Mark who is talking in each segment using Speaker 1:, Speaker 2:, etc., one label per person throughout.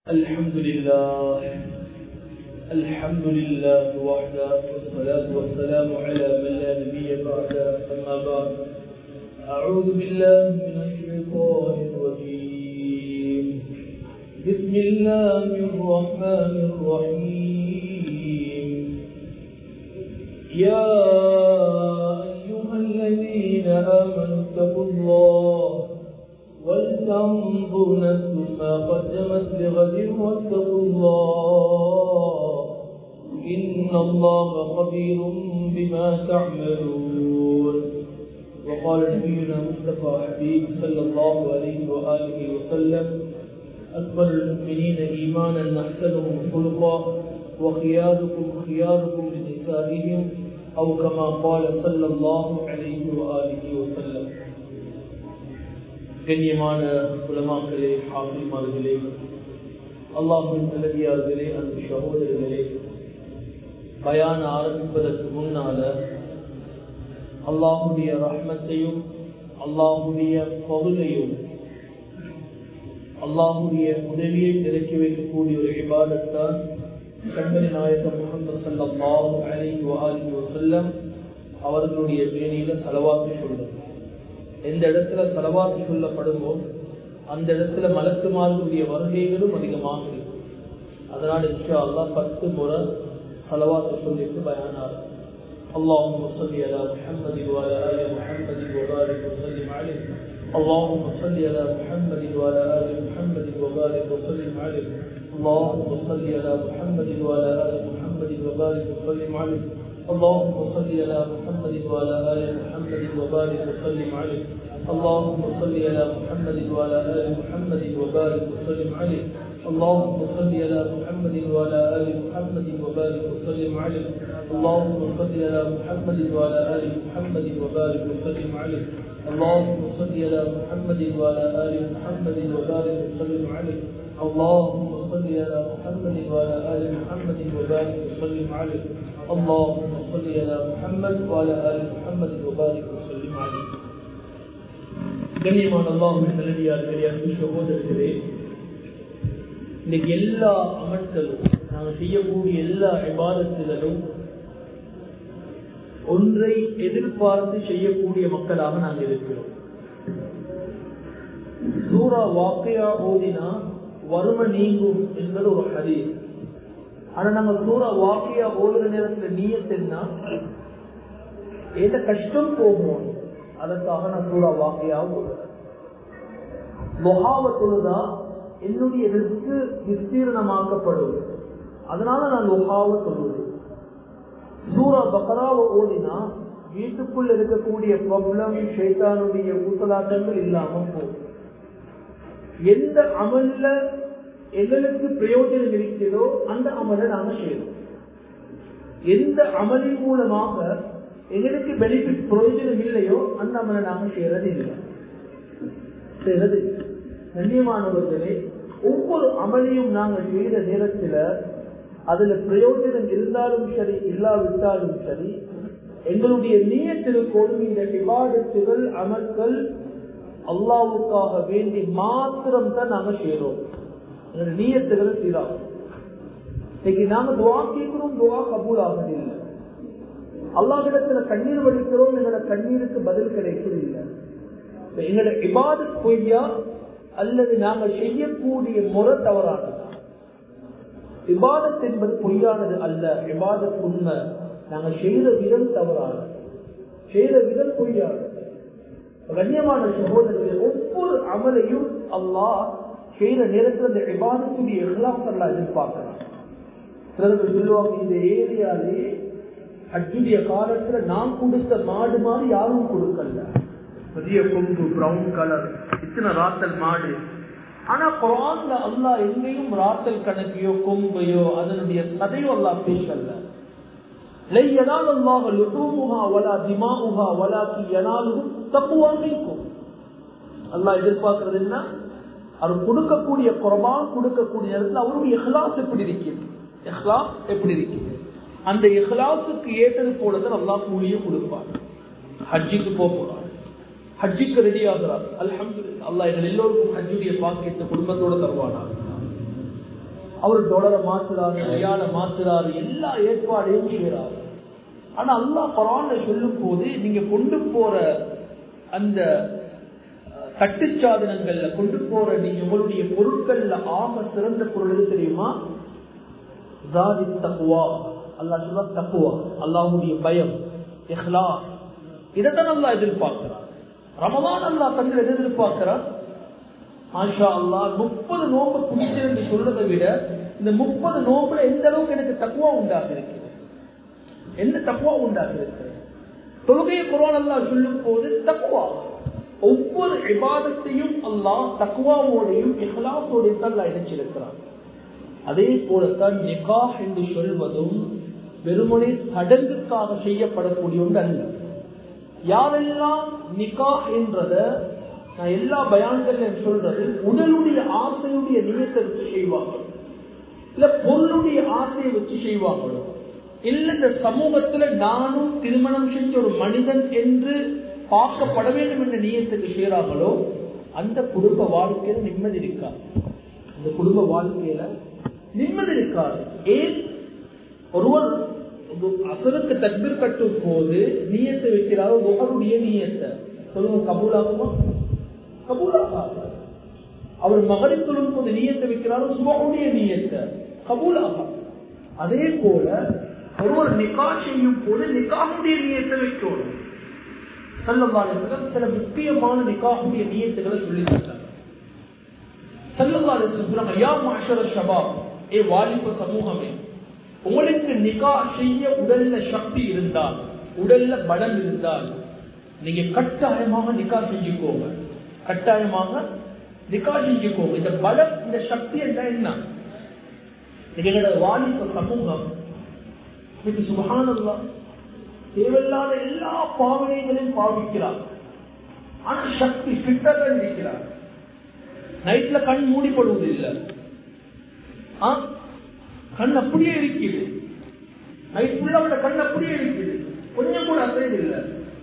Speaker 1: الحمد لله الحمد لله وحده والصلاة والسلام على من لا نبي بعده أما بعد أعوذ بالله من الشيطان الرجيم بسم الله الرحمن الرحيم يا أيها الذين آمنوا اتقوا الله ولتنظر نفس ما قدمت لغد واتقوا الله إن الله خبير بما تعملون وقال نبينا مصطفى حبيب صلى الله عليه وآله وسلم أكبر المؤمنين إيمانا أحسنهم خلقا وخياركم خياركم لنسائهم أو كما قال صلى الله عليه وآله وسلم கண்ணியமான உலமாக்களே ஹாஃபிமார்களே அல்லாஹின் நல்லடியார்களே அந்த சகோதரர்களே பயான ஆரம்பிப்பதற்கு முன்னால அல்லாஹுடைய ரஹ்மத்தையும் அல்லாஹுடைய பகுதையும் அல்லாஹுடைய உதவியை திறக்கி வைக்கக்கூடிய ஒரு விவாதத்தான் கண்மணி நாயகம் முகமது சல்லாஹூ அலி வாலி வசல்லம் அவர்களுடைய பேணியில செலவாக்கி சொல்றது எந்த இடத்துல செலவாக்கி சொல்லப்படுமோ அந்த இடத்துல மலக்குமார்களுடைய வருகைகளும் அதிகமாக இருக்கும் அதனால் இன்ஷா அல்லா பத்து முறை செலவாக்கு சொல்லிட்டு பயனார் اللهم صل على محمد وعلى ال محمد وبارك وسلم عليه اللهم صل على محمد وعلى ال محمد وبارك وسلم عليه اللهم صل على محمد وعلى ال محمد وبارك وسلم عليه اللهم صل على محمد وعلى ال محمد وبارك وسلم عليه اللهم صل على محمد وعلى ال محمد وبارك وسلم عليه اللهم صل على محمد وعلى ال محمد وبارك وسلم عليه اللهم صل على محمد وعلى ال محمد وبارك وسلم عليه اللهم صل على محمد وعلى ال محمد وبارك وسلم عليه اللهم صل على محمد وعلى ال محمد وبارك وسلم عليه اللهم صل على محمد وعلى ال محمد وبارك وسلم عليه கண்ணியமான அல்லாஹின் நல்லடியார்களே அன்பு சகோதரர்களே இன்னைக்கு எல்லா அமல்களும் நாங்கள் செய்யக்கூடிய எல்லா விவாதத்திலும் ஒன்றை எதிர்பார்த்து செய்யக்கூடிய மக்களாக நாங்கள் இருக்கிறோம் சூரா வாக்கையா ஓதினா வறுமை நீங்கும் என்பது ஒரு ஹதீஸ் ஆனா நம்ம சூறா வாக்கியா ஓடுற நேரத்துல நீயத்துன்னா ஏத கஷ்டம் போகும் அதற்காக நான் சூறா வாக்கியா ஓடுறேன் மொஹாவ தொழுதா என்னுடைய ரிஸ்க்கு விஸ்தீர்ணமாக்கப்படும் அதனால நான் லொஹாவ சொல்லுவேன் சூரா பக்கராவை ஓடினா வீட்டுக்குள்ள இருக்கக்கூடிய ப்ராப்ளம் ஷேத்தானுடைய ஊசலாட்டங்கள் இல்லாம போகும் எந்த அமல்ல எங்களுக்கு பிரயோஜனம் இருக்கிறதோ அந்த அமலை நாம செய்யணும் எந்த அமலின் மூலமாக எங்களுக்கு பெனிஃபிட் பிரயோஜனம் இல்லையோ அந்த அமலை நாம செய்யறது இல்லை செய்யறது கண்ணியமானவர்களே ஒவ்வொரு அமலையும் நாங்கள் செய்கிற நேரத்தில் அதுல பிரயோஜனம் இருந்தாலும் சரி இல்லாவிட்டாலும் சரி எங்களுடைய நீயத்திற்கோடும் இந்த விவாதத்துகள் அமல்கள் அல்லாவுக்காக வேண்டி மாத்திரம் தான் நாம செய்யறோம் நீயத்துகள் சீராகும் இன்னைக்கு நாம துவா கேட்கிறோம் துவா கபூல் ஆகுதில்லை அல்லாஹிடத்துல கண்ணீர் வடிக்கிறோம் எங்களோட கண்ணீருக்கு பதில் கிடைக்கிறது இல்லை எங்களோட இபாத பொய்யா அல்லது நாங்கள் செய்யக்கூடிய முறை தவறானது இபாதத் என்பது பொய்யானது அல்ல இபாதத் உண்மை நாங்கள் செய்த விதம் தவறானது செய்த விதம் பொய்யானது கண்ணியமான சகோதரர்கள் ஒவ்வொரு அமலையும் அல்லாஹ் செய்யற நேரத்தில் அந்த விவாதத்துடைய எல்லாம் எல்லாம் எதிர்பார்க்கலாம் சிலர்கள் சொல்லுவாங்க இந்த ஏரியாலே அச்சுடைய காலத்துல நான் கொடுத்த மாடு மாதிரி யாரும் கொடுக்கல பெரிய கொம்பு பிரவுன் கலர் இத்தனை ராத்தல் மாடு ஆனா குரான்ல அல்லா எங்கேயும் ராத்தல் கணக்கையோ கொம்பையோ அதனுடைய கதையோ அல்லா பேசல லையனால் அல்லாஹ் லுடூமுஹா வலா திமாமுஹா வலாக்கி யனாலுஹும் தக்குவா மின்கும் அல்லாஹ் எதிர்பார்க்கிறது என்ன அவர் கொடுக்கக்கூடிய குரபான் கொடுக்கக்கூடிய நேரத்தில் அவருடைய இஹ்லாஸ் எப்படி இருக்கிறது இஹ்லாஸ் எப்படி இருக்கிறது அந்த இஹ்லாஸுக்கு ஏற்றது போலதான் அல்லா கூலியும் கொடுப்பார் ஹஜ்ஜிக்கு போக போறார் ஹஜ்ஜிக்கு ரெடி ஆகிறார் அல்ஹம்து அல்லாஹ் எங்கள் எல்லோருக்கும் ஹஜ்ஜுடைய பாக்கியத்தை குடும்பத்தோட தருவானா அவர் டாலரை மாத்துறாரு ரியால மாத்துறாரு எல்லா ஏற்பாடையும் செய்கிறாரு ஆனா அல்லாஹ் குரான்ல சொல்லும் போது நீங்க கொண்டு போற அந்த அஹ், கட்டுச்சாதனங்கள்ல கொண்டு போற நீங்க உங்களுடைய பொருட்கள்ல ஆக சிறந்த பொருள் எது தெரியுமா ஜாதி தக்குவா அல்லாஹ் சொல்ல தக்குவா அல்லாஹ்வுடைய பயம் இஹ்லா இதைத்தான் அல்லாஹ் எதிர்பார்க்கிறான் ரமதான் அல்லாஹ் தங்கள் எது எதிர்பார்க்கிறான் மாஷா அல்லாஹ் முப்பது நோம்பு பிடிச்சிருந்து சொல்றதை விட இந்த முப்பது நோம்புல எந்த அளவுக்கு எனக்கு தக்குவா உண்டாக இருக்கிறது என்ன தக்குவா உண்டாக இருக்கிறது தொழுகையை குரான் அல்லாஹ் சொல்லும் போது தக்குவா ஒவ்வொரு விவாதத்தையும் அல்லாஹ் தக்குவாவோடையும் இஹ்லாசோடையும் தான் அல்லாஹ் இணைச்சிருக்கிறான் அதே போலத்தான் நிகாஹ் என்று சொல்வதும் வெறுமனே சடங்குக்காக செய்யப்படக்கூடிய ஒன்று அல்ல யாரெல்லாம் நிகாஹ் என்றத நான் எல்லா பயான்களையும் சொல்றது உடலுடைய ஆசையுடைய நியத்தை வச்சு செய்வாங்க இல்ல பொருளுடைய ஆசையை வச்சு செய்வாங்களோ இல்ல இந்த சமூகத்துல நானும் திருமணம் செஞ்ச ஒரு மனிதன் என்று பார்க்கப்பட வேண்டும் என்ற நியத்துக்கு செய்யறாங்களோ அந்த குடும்ப வாழ்க்கையில நிம்மதி இருக்காது அந்த குடும்ப வாழ்க்கையில நிம்மதி இருக்காது ஏன் ஒருவர் அசருக்கு தக்பீர் கட்டும் போது நீயத்தை வைக்கிறாரோ முகருடைய நீயத்தை சொல்லுங்க கபூலாகுமா கபூலாகாது அவர் மகரிப் தொழும் போது நீயத்தை வைக்கிறாரோ சுபகுடைய நீயத்தை கபூலாகாது அதே போல ஒருவர் நிக்கா செய்யும் போது நிக்காவுடைய நீயத்தை வைக்கணும் செல்லவாளர்கள் சில முக்கியமான நிக்காவுடைய நீயத்துகளை சொல்லி தந்தாங்க செல்லவாளர்கள் யா மாஷர ஷபாப் ஏ வாலிப சமூகமே உங்களுக்கு நிகா செய்ய உடல்ல சக்தி இருந்தால் உடல்ல பலம் இருந்தால் நீங்க கட்டாயமாக நிகா செஞ்சுக்கோங்க கட்டாயமாக நிகா செஞ்சுக்கோங்க இந்த பலம் இந்த சக்தி என்ன என்ன எங்களோட வாலிப சமூகம் இன்னைக்கு சுபகானல்லா தேவையில்லாத எல்லா பாவனைகளையும் பாவிக்கிறார் ஆனா சக்தி ஃபிட்டா இருக்கிறார் நைட்ல கண் மூடிப்படுவது இல்லை ஆ கண் அப்படியே இருக்குது நைட் ஃபுல்லா அவட கண் அப்படியே இருக்குது கொஞ்சம் கூட அசைது இல்ல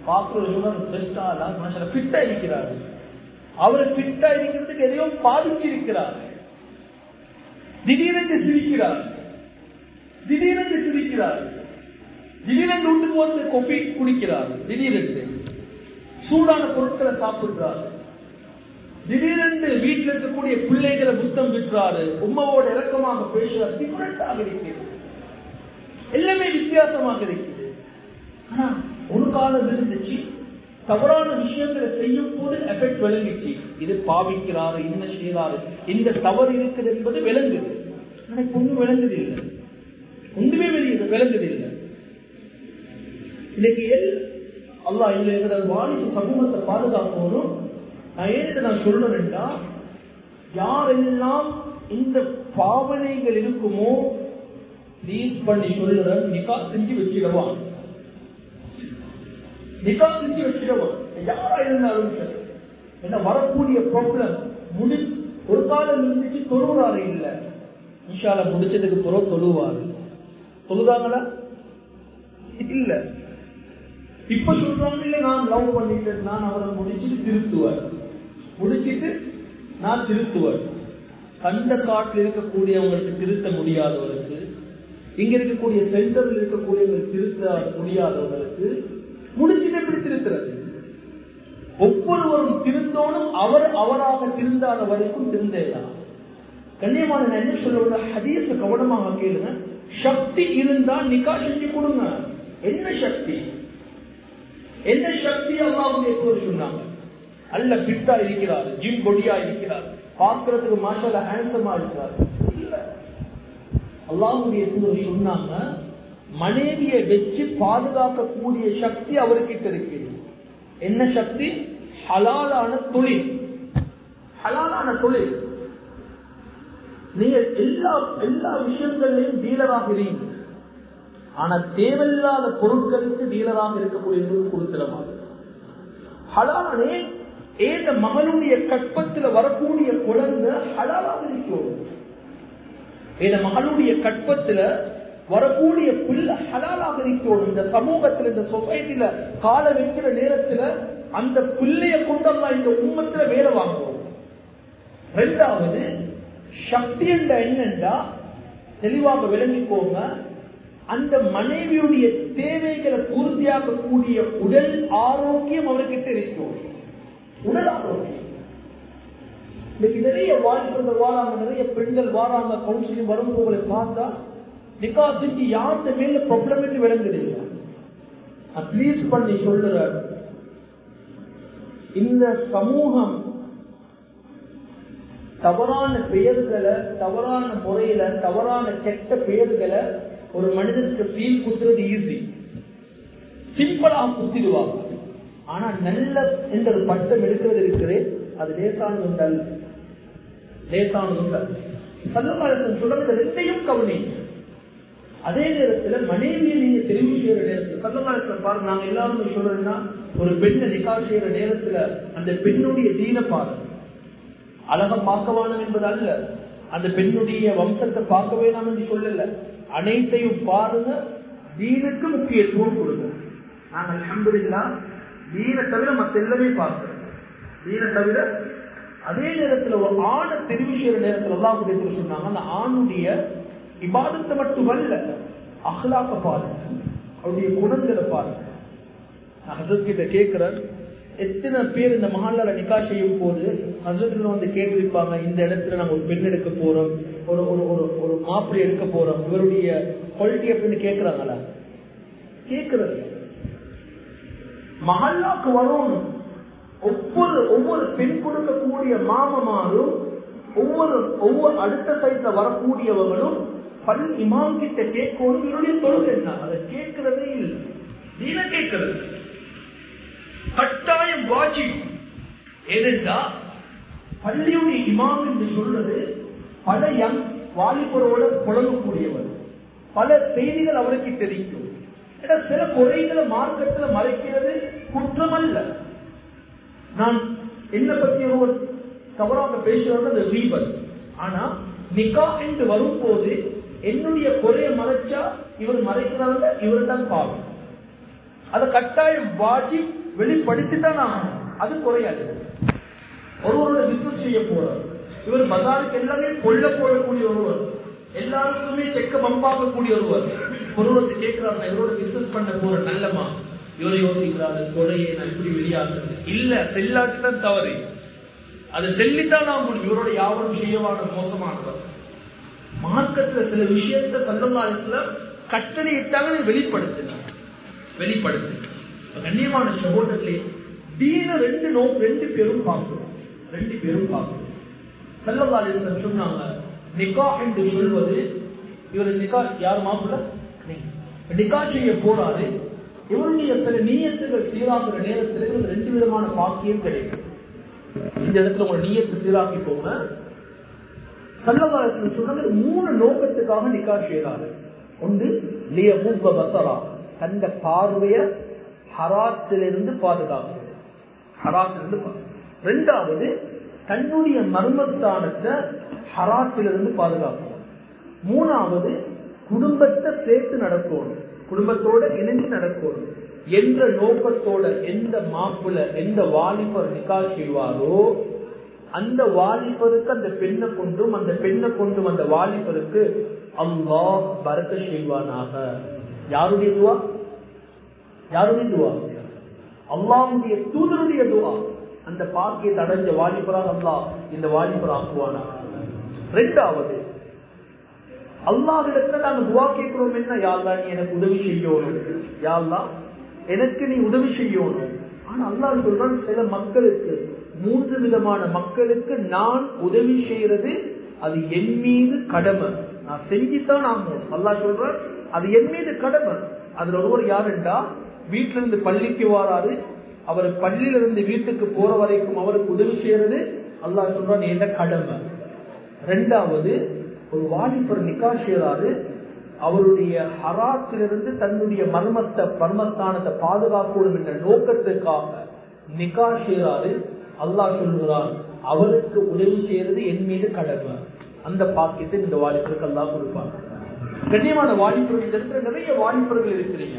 Speaker 1: பாக்குறது ஃபிட்டா இருக்கிறார் அவர் ஃபிட்டா இருக்கிறதுக்கு எதையோ பாதிச்சு இருக்கிறார் திடீரென்று சிரிக்கிறார் திடீரென்று சிரிக்கிறார் திடீரென்று வீட்டுக்கு வந்து கொப்பி குடிக்கிறார் திடீரென்று சூடான பொருட்களை சாப்பிடுறார் திடீரென்று வீட்டில் இருக்கக்கூடிய பிள்ளைகளை புத்தம் விட்டுறாரு உமாவோட இறக்கமாக பேசுறாரு டிஃபரெண்டாக இருக்கிறது எல்லாமே வித்தியாசமாக இருக்குது ஆனா ஒரு காலம் இருந்துச்சு தவறான விஷயங்களை செய்யும் போது எஃபெக்ட் விளங்குச்சு இது பாவிக்கிறாரு என்ன செய்யறாரு இந்த தவறு இருக்குது என்பது விளங்குது ஆனா இப்ப ஒண்ணும் விளங்குது இல்லை ஒன்றுமே வெளியுது விளங்குது இல்லை இன்னைக்கு அல்லா இல்லை எங்களோட வாலிப சமூகத்தை பாதுகாக்கணும் நான் ஏன் இதை நான் சொல்லணும்னா யாரெல்லாம் இந்த பாவனைகள் இருக்குமோ ப்ளீஸ் பண்ணி சொல்லுறேன் நிக்கா செஞ்சு வச்சிடவான் நிக்கா செஞ்சு வச்சிடவான் யாரா இருந்தாலும் சரி என்ன வரக்கூடிய ப்ராப்ளம் முடிச்சு ஒரு காலம் இருந்துச்சு தொழுவாரு இல்ல இன்ஷால முடிச்சதுக்கு பிறகு தொழுவாரு தொழுதாங்களா இல்ல இப்ப சொல்றாங்க இல்ல நான் லவ் பண்ணிட்டு நான் அவரை முடிச்சுட்டு திருத்துவார் முடிச்சிட்டு நான் திருத்துவார் கண்ட காட்டில் இருக்கக்கூடியவங்களுக்கு திருத்த முடியாதவருக்கு இங்க இருக்கக்கூடிய சென்டரில் இருக்கக்கூடியவங்களுக்கு திருத்த முடியாதவங்களுக்கு முடிச்சுட்டு எப்படி திருத்துறது ஒவ்வொருவரும் திருந்தோனும் அவர் அவராக திருந்தாத வரைக்கும் திருந்தேதான் கண்ணியமான நான் என்ன சொல்ல ஹதீச கவனமாக கேளுங்க சக்தி இருந்தா நிக்கா செஞ்சு கொடுங்க என்ன சக்தி என்ன சக்தி அல்லாவுடைய சொன்னாங்க அல்ல பிட்டா இருக்கிறார் ஜிம் பொடியா இருக்கிறார் பார்க்கறதுக்கு மாஷால ஹேண்ட்ஸமா இருக்கிறார் இல்ல அல்லாவுடைய சொன்னாங்க மனைவியை வச்சு பாதுகாக்கக்கூடிய சக்தி அவர்கிட்ட இருக்கு என்ன சக்தி ஹலாலான தொழில் ஹலாலான தொழில் நீங்க எல்லா எல்லா விஷயங்கள்லயும் டீலராக இருங்க ஆனா தேவையில்லாத பொருட்களுக்கு டீலராக இருக்கக்கூடியது கொடுத்துடமாக ஹலாலே ஏந்த மகனுடைய கற்பத்துல வரக்கூடிய குழந்தை ஹலாலாக இருக்கும் இந்த மகளுடைய கற்பத்துல வரக்கூடிய பிள்ளை ஹலாலாக இருக்கணும் இந்த சமூகத்துல இந்த சொசைட்டில கால வைக்கிற நேரத்துல அந்த பிள்ளைய கொண்டெல்லாம் இந்த உண்மத்துல வேலை வாங்குவோம் ரெண்டாவது சக்தி என்ற என்னண்டா தெளிவாக விளங்கிக்கோங்க அந்த மனைவியுடைய தேவைகளை பூர்த்தியாக்கக்கூடிய உடல் ஆரோக்கியம் அவர்கிட்ட இருக்கும் உடல் ஆரோக்கியம் இன்னைக்கு நிறைய வாய்ப்புகள் வாராங்க நிறைய பெண்கள் வாராங்க கவுன்சிலிங் வரும்போது பார்த்தா நிக்கா செஞ்சு யாருந்த மேல ப்ராப்ளம் விளங்குது இல்லை ப்ளீஸ் பண்ணி சொல்லுற இந்த சமூகம் தவறான பெயர்களை தவறான முறையில தவறான கெட்ட பெயர்களை ஒரு மனிதனுக்கு ஃபீல் குத்துறது ஈஸி சிம்பிளா குத்திடுவாங்க ஆனா நல்ல என்ற ஒரு பட்டம் எடுக்கிறது இருக்குது அது லேசானது உண்டல் லேசானது உண்டல் சல்லகாலத்தில் சொல்றது ரெண்டையும் கவனிங்க அதே நேரத்துல மனைவியை நீங்க தெரிவு செய்யற நேரத்துல சல்லகாலத்துல பாருங்க நாங்க எல்லாருமே சொல்றதுன்னா ஒரு பெண்ணை நிக்கா செய்யற நேரத்துல அந்த பெண்ணுடைய தீன பாருங்க அழக பார்க்க வேணும் என்பது அல்ல அந்த பெண்ணுடைய வம்சத்தை பார்க்க வேணாம் என்று சொல்லல அனைத்தையும் பாருங்க தீனுக்கு முக்கியத்துவம் கொடுங்க நாங்கள் அலமதுல்லா தீனை தவிர மத்த எல்லாமே பார்க்கிறோம் தீனை தவிர அதே நேரத்துல ஒரு ஆணை தெரிவு செய்யற நேரத்துல எல்லாம் கூட சொன்னாங்க அந்த ஆணுடைய இபாதத்தை மட்டுமல்ல அகலாக்க பாருங்க அவருடைய குணங்களை பாருங்க நான் ஹசரத் கிட்ட கேட்கிறேன் எத்தனை பேர் இந்த மஹாலால நிக்கா செய்யும் போது ஹசரத்துல வந்து கேட்டிருப்பாங்க இந்த இடத்துல நாங்க ஒரு பெண் எடுக்க போறோம் ஒரு ஒரு ஒரு ஒரு மாப்பிள்ளை எடுக்க போறோம் இவருடைய குவாலிட்டி அப்படின்னு கேட்கிறாங்களா கேட்கறது மஹல்லாக்கு வரணும் ஒவ்வொரு ஒவ்வொரு பெண் கொடுக்கக்கூடிய மாமமாரும் ஒவ்வொரு ஒவ்வொரு அடுத்த சைட்ல வரக்கூடியவங்களும் பல் இமாம் கிட்ட கேட்கணும் இவருடைய தொழில் என்ன அதை கேட்கிறதே இல்லை நீன கேட்கிறது கட்டாயம் வாஜி ஏனென்றா பள்ளியுடைய இமாம் என்று சொல்றது பல யங் வாலிபரோட புழங்கக்கூடியவர் பல செய்திகள் அவருக்கு தெரியும் சில குறைகளை மார்க்கத்தில் மறைக்கிறது குற்றம் அல்ல நான் என்ன பற்றி ஒரு தவறாக பேசுறது ரீபல் ஆனா நிக்கா என்று வரும்போது என்னுடைய குறைய மறைச்சா இவர் மறைக்கிறாங்க இவர் தான் பாவம் அதை கட்டாயம் வாஜி வெளிப்படுத்தித்தான் ஆகணும் அது குறையாது ஒருவரோட பிசினஸ் செய்ய போறார் இவர் பஜாருக்கு எல்லாமே கொள்ள போடக்கூடிய ஒருவர் எல்லாருக்குமே செக்க பம்பாகக்கூடிய ஒருவர் ஒருவருக்கு கேட்கிறாங்க இவரோட பிசினஸ் பண்ண போற நல்லமா இவரை யோசிக்கிறாரு கொலையை நான் இப்படி வெளியாகுறது இல்ல செல்லாட்டு தான் தவறு அது செல்லித்தான் நாம் இவரோட யாவரும் செய்யவான மோசமானவர் மார்க்கத்துல சில விஷயத்த சந்தமானத்துல கட்டளை இட்டாங்க வெளிப்படுத்தினார் வெளிப்படுத்து கண்ணியமான சகோதரர்களே தீன ரெண்டு நோ ரெண்டு பேரும் பார்க்கிறோம் ரெண்டு பேரும் பார்க்கிறோம் செல்லவாளர் சொன்னாங்க நிக்கா என்று சொல்வது இவர் நிக்கா யார் மாப்பிள்ள நிக்கா செய்ய போறாரு இவருடைய சில நீயத்துகள் சீராக்குற நேரத்தில் இவருக்கு ரெண்டு விதமான பாக்கியம் கிடைக்கும் இந்த இடத்துல உங்க நீயத்தை சீராக்கி போங்க சல்லவாளத்தில் சொன்னது மூணு நோக்கத்துக்காக நிக்கா செய்யறாரு ஒன்று லிய மூக்க பசரா தந்த பார்வைய ஹராத்திலிருந்து பாதுகாக்கிறது ஹராத்திலிருந்து ரெண்டாவது தன்னுடைய மர்மஸ்தானத்தை ஹராத்திலிருந்து பாதுகாக்கணும் மூணாவது குடும்பத்தை சேர்த்து நடக்கணும் குடும்பத்தோட இணைந்து நடக்கணும் என்ற நோக்கத்தோட எந்த மாப்பிள்ள எந்த வாலிபர் நிக்கா செய்வாரோ அந்த வாலிபருக்கு அந்த பெண்ணை கொண்டும் அந்த பெண்ணை கொண்டும் அந்த வாலிபருக்கு அம்மா பரத்த செய்வானாக யாருடைய துவா யாருடைய துவா அல்லாவுடைய தூதருடைய துவா அந்த பாக்கியத்தை அடைஞ்ச வாலிபராக அல்லா இந்த வாலிபர் ஆக்குவானா ரெண்டாவது அல்லாவிடத்துல நாங்க துவா கேட்கிறோம் என்ன யாழ்லா நீ எனக்கு உதவி செய்யணும் யாழ்லா எனக்கு நீ உதவி செய்யணும் ஆனா அல்லாஹ் சொல்றான் சில மக்களுக்கு மூன்று விதமான மக்களுக்கு நான் உதவி செய்யறது அது என் மீது கடமை நான் செஞ்சுதான் ஆகணும் அல்லாஹ் சொல்றான் அது என் மீது கடமை அதுல ஒருவர் யாருண்டா வீட்டில இருந்து பள்ளிக்கு வாராரு அவர் பள்ளியில இருந்து வீட்டுக்கு போற வரைக்கும் அவருக்கு உதவி செய்யறது அல்லாஹ் சொல்றான் என்ன கடமை ரெண்டாவது ஒரு வாலிபர் நிக்கா செய்யறாரு அவருடைய ஹராத்திலிருந்து தன்னுடைய மர்மத்தை மர்மஸ்தானத்தை பாதுகாக்கணும் என்ற நோக்கத்துக்காக நிக்கா செய்யறாரு அல்லாஹ் சொல்கிறான் அவருக்கு உதவி செய்யறது என் மீது கடமை அந்த பாக்கியத்தை இந்த வாலிபருக்கு அல்லா கொடுப்பாங்க கண்ணியமான வாலிபர்கள் இருக்கிற நிறைய வாலிபர்கள் இருக்கிறீங்க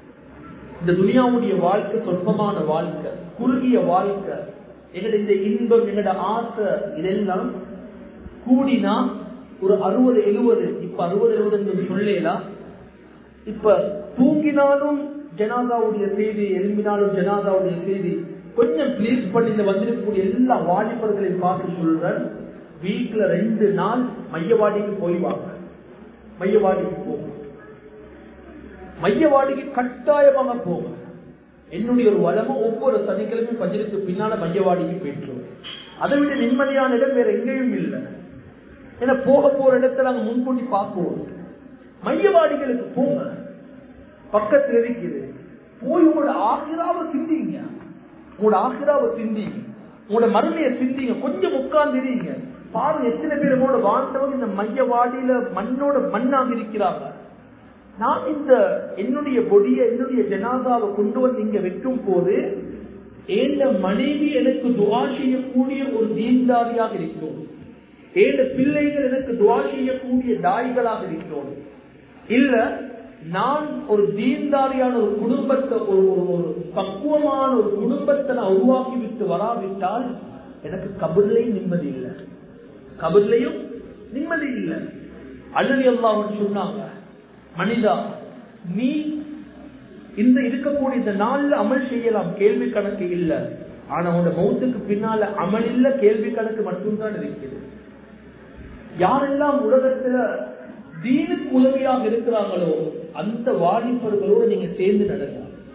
Speaker 1: இந்த துனியாவுடைய வாழ்க்கை சொற்பமான வாழ்க்கை குறுகிய வாழ்க்கை எங்கட இந்த இன்பம் எங்கட ஆசை இதெல்லாம் கூடினா ஒரு அறுபது எழுபது இப்ப அறுபது எழுபது சொல்லலாம் இப்ப தூங்கினாலும் ஜனாதாவுடைய செய்தி எழும்பினாலும் ஜனாதாவுடைய செய்தி கொஞ்சம் ப்ளீஸ் பண்ணி இந்த வந்திருக்கக்கூடிய எல்லா வாலிபர்களையும் பார்த்து சொல்றேன் வீட்டுல ரெண்டு நாள் மையவாடிக்கு போய்வாங்க மையவாடிக்கு போங்க மையவாடிக்கு கட்டாயமாக போங்க என்னுடைய ஒரு வளமை ஒவ்வொரு சனிக்கிழமையும் பஞ்சருக்கு பின்னால மையவாடிக்கு போயிட்டுருவோம் அதை விட நிம்மதியான இடம் வேற எங்கேயும் இல்லை ஏன்னா போக போற இடத்துல நாங்க முன்கூட்டி பார்ப்போம் மையவாடிகளுக்கு போங்க பக்கத்தில் இருக்குது போய் உங்களோட ஆசிராவை சிந்திங்க உங்களோட ஆசிராவை சிந்திங்க உங்களோட மருமையை சிந்திங்க கொஞ்சம் உட்கார்ந்துறீங்க பாருங்க எத்தனை பேர் உங்களோட வாழ்ந்தவங்க இந்த மையவாடியில மண்ணோட மண்ணாக இருக்கிறாங்க நான் இந்த என்னுடைய பொடிய என்னுடைய ஜனாதாவை கொண்டு வந்து இங்க வைக்கும் போது ஏந்த மனைவி எனக்கு துவா செய்யக்கூடிய ஒரு தீன்தாரியாக இருக்கும் ஏழு பிள்ளைகள் எனக்கு துவா செய்யக்கூடிய தாய்களாக இருக்கிறோம் இல்ல நான் ஒரு தீன்தாரியான ஒரு குடும்பத்தை ஒரு ஒரு ஒரு பக்குவமான ஒரு குடும்பத்தை நான் உருவாக்கி விட்டு வராவிட்டால் எனக்கு கபர்லையும் நிம்மதி இல்லை கபர்லையும் நிம்மதி இல்லை அல்லது எல்லாம் சொன்னாங்க மனிதா நீ இந்த இருக்கக்கூடிய இந்த நாள்ல அமல் செய்யலாம் கேள்வி கணக்கு இல்ல ஆனா உன்னோட மௌத்துக்கு பின்னால அமல் இல்ல கேள்வி கணக்கு மட்டும்தான் இருக்குது யாரெல்லாம் உலகத்துல தீனுக்கு உதவியாக இருக்கிறாங்களோ அந்த வாலிபர்களோடு நீங்க சேர்ந்து நடங்க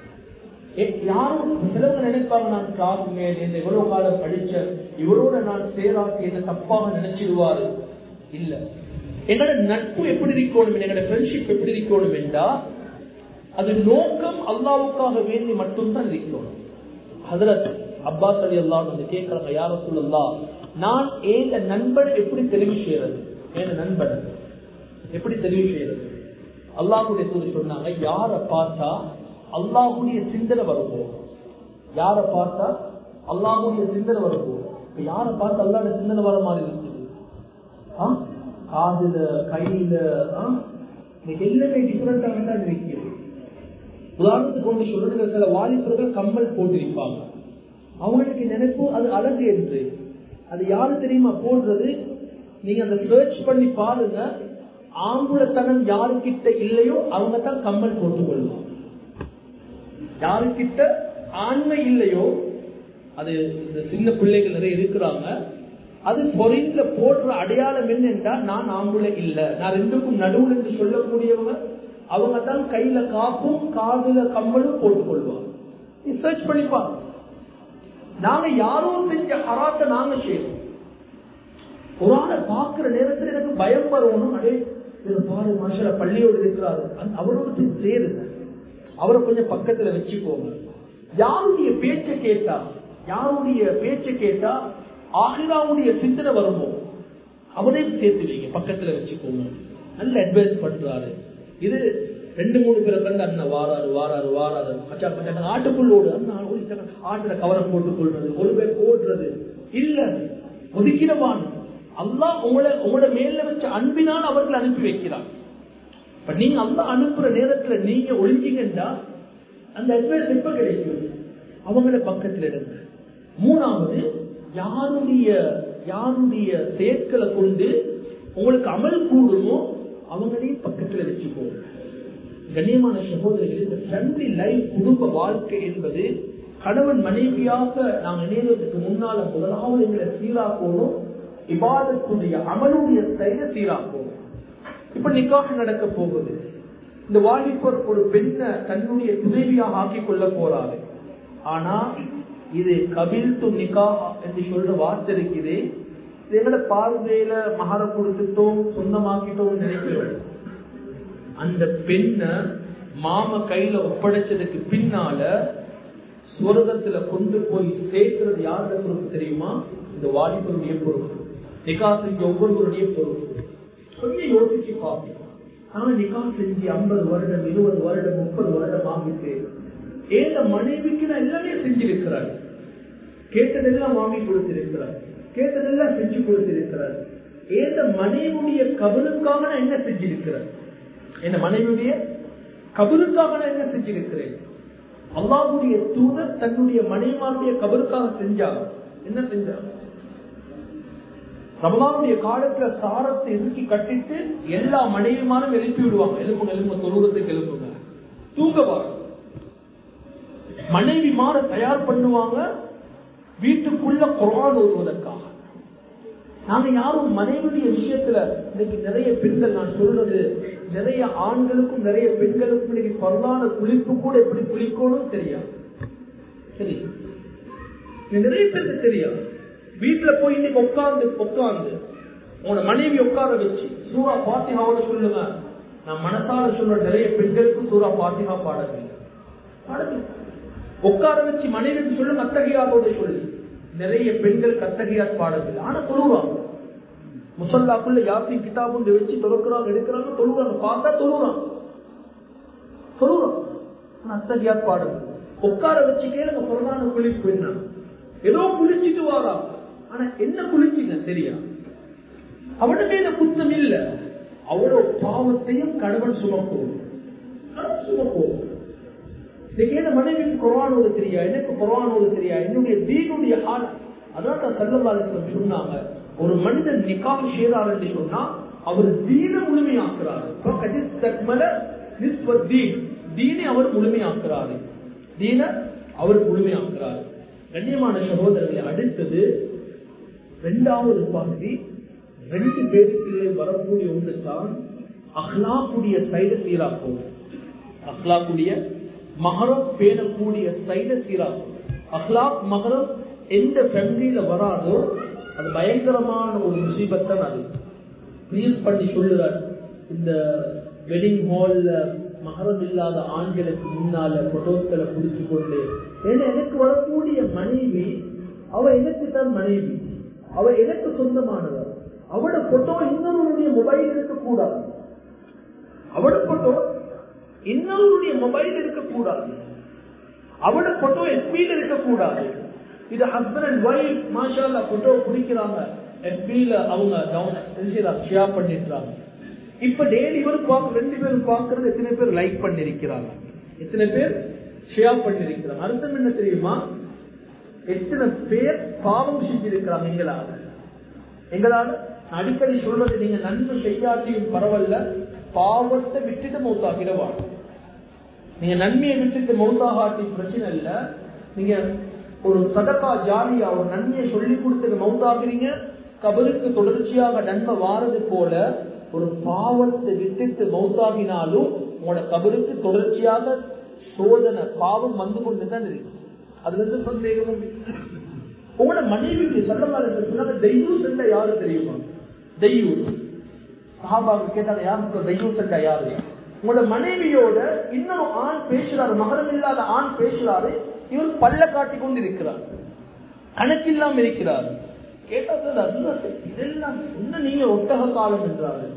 Speaker 1: யாரும் சிலவங்க நினைப்பாங்க நான் கிளாஸ் மேல் இந்த இவ்வளவு காலம் படிச்ச இவரோட நான் சேராக்கி என்ன தப்பாக நினைச்சிடுவாரு இல்ல என்னோட நட்பு எப்படி இருக்கணும் என்னோட ஃப்ரெண்ட்ஷிப் எப்படி இருக்கணும் என்றா அது நோக்கம் அல்லாவுக்காக வேண்டி மட்டும்தான் இருக்கணும் ஹதரத் அப்பாஸ் அலி அல்லா வந்து கேட்கிறாங்க யார சொல்லலாம் நான் ஏந்த நண்பன் எப்படி தெரிவு செய்யறது ஏன நண்பன் எப்படி தெரிவு செய்யறது அல்லாஹுடைய தூது சொன்னாங்க யார பார்த்தா அல்லாஹுடைய சிந்தனை வருவோம் யார பார்த்தா அல்லாஹுடைய சிந்தனை வருவோம் யார பார்த்து அல்லாட சிந்தனை வர மாதிரி இருக்குது காதுல கையில எல்லாமே டிஃபரெண்டாக தான் இருக்கிறது உதாரணத்துக்கு ஒன்று சொல்றது சில வாலிபர்கள் கம்மல் போட்டிருப்பாங்க அவங்களுக்கு நினைப்பு அது அழகு என்று அது யாரு தெரியுமா போடுறது நீங்க அந்த சர்ச் பண்ணி பாருங்க ஆம்புலத்தனம் யாருக்கிட்ட இல்லையோ அவங்க தான் கம்மல் போட்டுக் கொள்ளும் யாருக்கிட்ட ஆண்மை இல்லையோ அது இந்த சின்ன பிள்ளைகள் நிறைய இருக்கிறாங்க அது பொறிந்துல போடுற அடையாளம் என்னென்றா நான் ஆம்புல இல்ல நான் ரெண்டுக்கும் நடுவில் என்று சொல்லக்கூடியவங்க அவங்க தான் கையில காப்பும் காதுல கம்மலும் போட்டுக் கொள்வாங்க நீ சர்ச் பண்ணிப்பா நாங்க யாரோ செஞ்ச அராத்த நாங்க செய்யறோம் ஒரு ஆளை பாக்குற நேரத்தில் எனக்கு பயம் வரணும் அடே பாரு மனுஷர பள்ளியோடு இருக்கிறாரு அவரோட சேருங்க அவரை கொஞ்சம் பக்கத்துல வச்சுக்கோங்க யாருடைய பேச்ச கேட்டா யாருடைய பேச்ச கேட்டா ஆகிராவுடைய சிந்தனை வருமோ அவரையும் சேர்த்து வைங்க பக்கத்துல வச்சுக்கோங்க நல்ல அட்வைஸ் பண்றாரு இது ரெண்டு மூணு பேரை கண்டு அண்ணன் வாராரு வாராரு வாராரு கச்சா கச்சா ஆட்டுக்குள்ளோடு அண்ணா ஆட்டுல கவரை போட்டுக் கொள்றது ஒரு பேர் ஓடுறது இல்ல ஒதுக்கிடவான் அல்லா உங்களை உங்களோட மேல வச்ச அன்பினால் அவர்கள் அனுப்பி வைக்கிறான் இப்ப நீங்க அல்லா அனுப்புற நேரத்துல நீங்க ஒழிஞ்சீங்கன்னா அந்த அட்வைஸ் எப்ப கிடைக்கும் அவங்கள பக்கத்துல இருங்க மூணாவது யாருடைய யாருடைய செயற்களை கொண்டு உங்களுக்கு அமல் கூடுமோ அவங்களையும் பக்கத்துல வச்சுக்கோங்க கண்ணியமான சகோதரர்கள் இந்த ஃபேமிலி லைஃப் குடும்ப வாழ்க்கை என்பது கணவன் மனைவியாக நாங்க இணைவதற்கு முன்னால முதலாவது எங்களை சீராக்கணும் இபாதத்துடைய அமலுடைய செயல சீராக்கணும் இப்ப நிக்காக நடக்க போகுது இந்த வாலிபர் ஒரு பெண்ணை தன்னுடைய துணைவியாக ஆக்கிக் கொள்ள போறாரு ஆனா இது கபில் து நிகா என்று சொல்ற வார்த்தை இருக்குது எங்களை பார்வையில மகர கொடுத்துட்டோம் சொந்தமாக்கிட்டோம் நினைக்கிறோம் அந்த பெண்ண மாம கையில ஒப்படைச்சதுக்கு பின்னால சுவர்க்கத்துல கொண்டு போய் சேர்க்கிறது யாருடைய பொறுப்பு தெரியுமா இந்த வாலிபருடைய பொறுப்பு நிகா செஞ்ச ஒவ்வொருவருடைய பொறுப்பு கொஞ்சம் யோசிச்சு பார்ப்போம் ஆனா நிகா செஞ்சு ஐம்பது வருடம் இருபது வருடம் முப்பது வருடம் ஆகிட்டு ஏந்த மனைவிக்கு நான் எல்லாமே செஞ்சிருக்கிறார் கேட்டதெல்லாம் வாங்கி கொடுத்திருக்கிறார் கேட்டதெல்லாம் செஞ்சு கொடுத்திருக்கிறார் ஏந்த மனைவியுடைய கபலுக்காக நான் என்ன செஞ்சிருக்கிறேன் என் மனைவியுடைய கபருக்காக நான் என்ன செஞ்சிருக்கிறேன் அல்லாவுடைய தூதர் தன்னுடைய மனைவிமாருடைய கபருக்காக செஞ்சா என்ன செஞ்சா ரமதானுடைய காலத்துல சாரத்தை இறுக்கி கட்டிட்டு எல்லா மனைவிமாரும் எழுப்பி விடுவாங்க எலும்புங்க எலும்பு தொழுவத்துக்கு எழுப்புங்க தூங்க பாருங்க மனைவி மாற தயார் பண்ணுவாங்க வீட்டுக்குள்ள குரான் ஓதுவதற்காக நாங்க யாரும் மனைவியுடைய விஷயத்துல இன்னைக்கு நிறைய பெண்கள் நான் சொல்றது நிறைய ஆண்களுக்கும் நிறைய பெண்களுக்கும் இன்னைக்கு பரவான குளிப்பு கூட எப்படி குளிக்கணும் தெரியாது சரி இது நிறைய பேருக்கு தெரியாது வீட்டுல போய் இன்னைக்கு உட்கார்ந்து உட்கார்ந்து உன மனைவி உட்கார வச்சு சூரா பாத்திகாவோட சொல்லுங்க நான் மனசால சொல்ற நிறைய பெண்களுக்கும் சூரா பாத்திகா பாடவில்லை பாடவில்லை உட்கார வச்சு மனைவிக்கு சொல்லுங்க அத்தகையாரோட சொல்லி நிறைய பெண்கள் கத்தகையார் பாடவில்லை ஆனா தொழுவாங்க முசல்லாக்குள்ள யாத்திரை கிதாபுண்டு வச்சு தொழுக்கிறாங்க எடுக்கிறாங்க தொழுவாங்க பார்த்தா தொழுவாங்க தொழுவாங்க ஆனா அத்தகையார் பாடவில்லை உட்கார வச்சு கேளுங்க பிரதான குளிப்பு என்ன ஏதோ குளிச்சுட்டு வாரா ஆனா என்ன குளிச்சுங்க தெரியா அவட மேல குத்தம் இல்ல அவ்வளவு பாவத்தையும் கணவன் சுமப்போம் கணவன் சுமப்போம் இன்னைக்கு மனைவிக்கு குரானோது தெரியா எனக்கு குரானோது தெரியா என்னுடைய தீனுடைய ஹால் அதான் தான் சல்லல்லாஹு சொன்னாங்க ஒரு மனிதன் நிக்காஹ் செய்யறார் என்று சொன்னா அவர் தீன முழுமையாக்குறாரு தீனை அவர் முழுமையாக்குறாரு தீன அவர் முழுமையாக்குறாரு கண்ணியமான சகோதரர்களை அடுத்தது இரண்டாவது பகுதி ரெண்டு பேருக்குள்ளே வரக்கூடிய ஒன்று தான் அஹ்லாக்குடைய சைட சீராக்கும் அஹ்லாக்குடைய மகரம் பேணக்கூடிய சைட சீராக்கும் அஹ்லாக் மகரம் எந்த ஃபேமிலியில வராதோ அது பயங்கரமான ஒரு முசீபத்தான் அது ப்ளீஸ் பண்ணி சொல்லுறார் இந்த வெட்டிங் ஹால்ல மகரம் இல்லாத ஆண்களுக்கு முன்னால போட்டோஸ்களை பிடிச்சு கொண்டு ஏன்னா எனக்கு வரக்கூடிய மனைவி அவ எனக்கு தான் மனைவி அவ எனக்கு சொந்தமானவர் அவட போட்டோ இன்னொருடைய மொபைல் இருக்கக்கூடாது அவட போட்டோ இன்னொருடைய மொபைல் இருக்கக்கூடாது அவட போட்டோ எஃபியில் இருக்கக்கூடாது இது ஹஸ்பண்ட் அண்ட் ஒய்ஃப் மாஷால்லா போட்டோ பிடிக்கிறாங்க எஃபியில அவங்க ஷேர் பண்ணிடுறாங்க இப்ப டெய்லி இவரும் பார்க்க ரெண்டு பேரும் பார்க்கறது எத்தனை பேர் லைக் பண்ணிருக்கிறாங்க எத்தனை பேர் ஷேர் பண்ணிருக்கிறாங்க அர்த்தம் என்ன தெரியுமா எத்தனை பேர் பாவம் செஞ்சிருக்கிறாங்க எங்களால எங்களால அடிக்கடி சொல்றது நீங்க நன்மை செய்யாட்டியும் பரவாயில்ல பாவத்தை விட்டுட்டு மௌத்தாக்கிடவா நீங்க நன்மையை விட்டுட்டு மௌத்தாகாட்டி பிரச்சனை இல்ல நீங்க ஒரு சதக்கா ஜாலியா ஒரு நன்மையை சொல்லி கொடுத்து மௌத்தாக்குறீங்க கபருக்கு தொடர்ச்சியாக நன்மை வாரது போல ஒரு பாவத்தை விட்டுட்டு மௌத்தாகினாலும் உங்களோட கபருக்கு தொடர்ச்சியாக சோதனை பாவம் வந்து கொண்டுதான் இருக்கு அதுல இருந்து சந்தேகமும் உங்களோட மனைவிக்கு சொல்லலாம் சொன்னாங்க தெய்வம் சென்ற யாரு தெரியுமா தெய்வம் சஹாபாவுக்கு கேட்டாங்க யாருக்கு தெய்வம் சென்ற யாரு உங்களோட மனைவியோட இன்னும் ஆண் பேசுறாரு மகரம் இல்லாத ஆண் பேசுறாரு இவர் பல்ல காட்டி கொண்டு இருக்கிறார் கணக்கில்லாம இருக்கிறார் கேட்டா இதெல்லாம் என்ன நீங்க ஒட்டக காலம் என்றாரு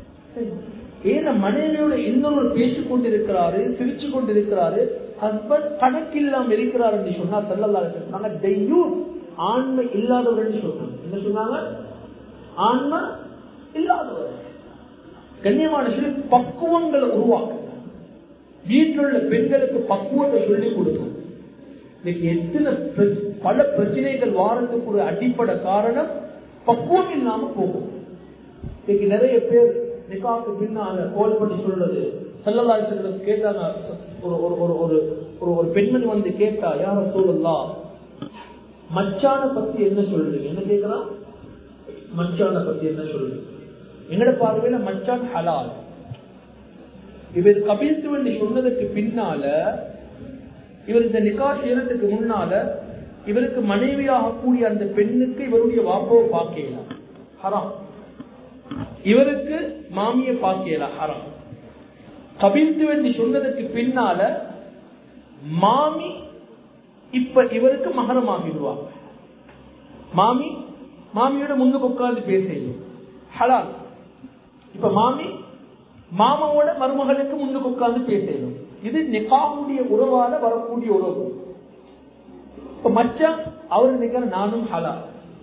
Speaker 1: ஏன மனைவியோட இன்னொரு பேசிக் கொண்டிருக்கிறாரு சிரிச்சு கொண்டிருக்கிறாரு ஹஸ்பண்ட் கணக்கில்லாம இருக்கிறார் என்று சொன்னா சொல்லலாம் சொன்னாங்க டெய்யும் ஆண்மை இல்லாதவர் சொன்னாங்க என்ன சொன்னாங்க ஆண்மை இல்லாதவர் கண்ணியமான சொல்லி பக்குவங்களை உருவாக்குங்க வீட்டில் உள்ள பெண்களுக்கு பக்குவத்தை சொல்லிக் கொடுக்கும் இன்னைக்கு எத்தனை பல பிரச்சனைகள் வாரத்துக்கு ஒரு அடிப்படை காரணம் பக்குவம் இல்லாம போகும் இன்னைக்கு நிறைய பேர் நிக்காக்கு பின்னால கோல் பண்ணி சொல்றது செல்லலாய் செல்வது கேட்டாங்க ஒரு ஒரு ஒரு ஒரு ஒரு ஒரு பெண்மணி வந்து கேட்டா யார சொல்லலாம் மச்சான பத்தி என்ன சொல்றீங்க என்ன கேட்கிறா மச்சான பத்தி என்ன சொல்றீங்க எங்கட பார்வையில மச்சான் ஹலால் இவர் கபில்த்துவன் சொன்னதுக்கு பின்னால இவர் இந்த நிக்கா செய்யறதுக்கு முன்னால இவருக்கு மனைவியாக கூடிய அந்த பெண்ணுக்கு இவருடைய வாப்பவை பார்க்கலாம் ஹராம் இவருக்கு மாமிய பார்க்கல ஹராம் கபில்த்துவன் சொன்னதுக்கு பின்னால மாமி இப்ப இவருக்கு மகரமாகிடுவாங்க மாமி மாமியோட முன்னுக்கு உட்கார்ந்து பேசணும் ஹலால் இப்ப மாமி மாமாவோட மருமகளுக்கு முன்னுக்கு உட்கார்ந்து பேசணும் இது நிகாவுடைய உறவால வரக்கூடிய உறவு இப்ப மச்சான் அவரு நிக்கிற நானும் ஹலால்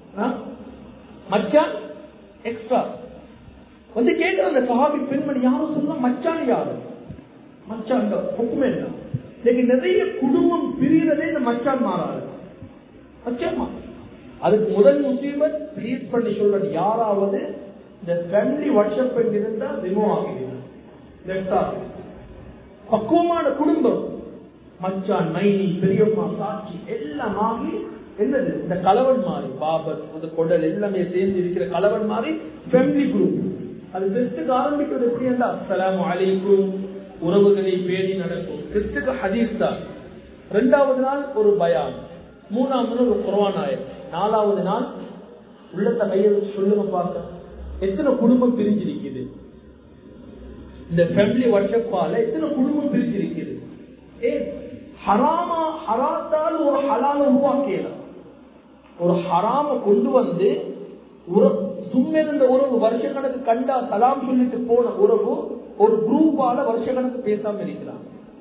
Speaker 1: மச்சான் எக்ஸ்ட்ரா வந்து கேட்கிற அந்த சஹாபி பெண்மணி யாரும் சொன்னா மச்சான் யாரு மச்சான் ஒப்புமே இல்லை இன்னைக்கு நிறைய குடும்பம் பிரியறதே இந்த மச்சான் மாறாது மச்சான் மாறாது அதுக்கு முதல் முசீபத் ப்ளீஸ் பண்ணி சொல்றேன் யாராவது இந்த ஃபேமிலி வாட்ஸ்அப் இருந்தா ரிமூவ் ஆகிடுங்க லெஃப்ட் ஆகுது பக்குவமான குடும்பம் மச்சான் மைனி பெரியம்மா சாட்சி எல்லாம் ஆகி என்னது இந்த கலவன் மாறி பாபர் இந்த கொடல் எல்லாமே சேர்ந்து இருக்கிற கலவன் மாறி ஃபேமிலி குரூப் அது கிறிஸ்துக்கு ஆரம்பிக்கிறது எப்படி இருந்தா அஸ்லாம் அலைக்கும் உறவுகளை பேணி நடக்கும் கிறிஸ்துக்கு ஹதீஸ் தான் ரெண்டாவது நாள் ஒரு பயான் மூணாவது நாள் ஒரு குர்வான் ஆயம் நாலாவது நாள் உள்ளத்தை கையை வச்சு சொல்லுங்க பார்க்க எத்தனை குடும்பம் பிரிஞ்சிருக்குது இந்த ஃபேமிலி வாட்ஸ்அப்பால எத்தனை குடும்பம் பிரிஞ்சிருக்குது ஏ ஹராமா ஹராத்தால் ஒரு ஹலால உருவாக்கலாம் ஒரு ஹராம கொண்டு வந்து சும்மிருந்த உறவு வருஷ கணக்கு கண்டா சலாம் சொல்லிட்டு போன உறவு ஒரு குரூப்பால வருஷ கணக்கு பேசாம இருக்கிறான்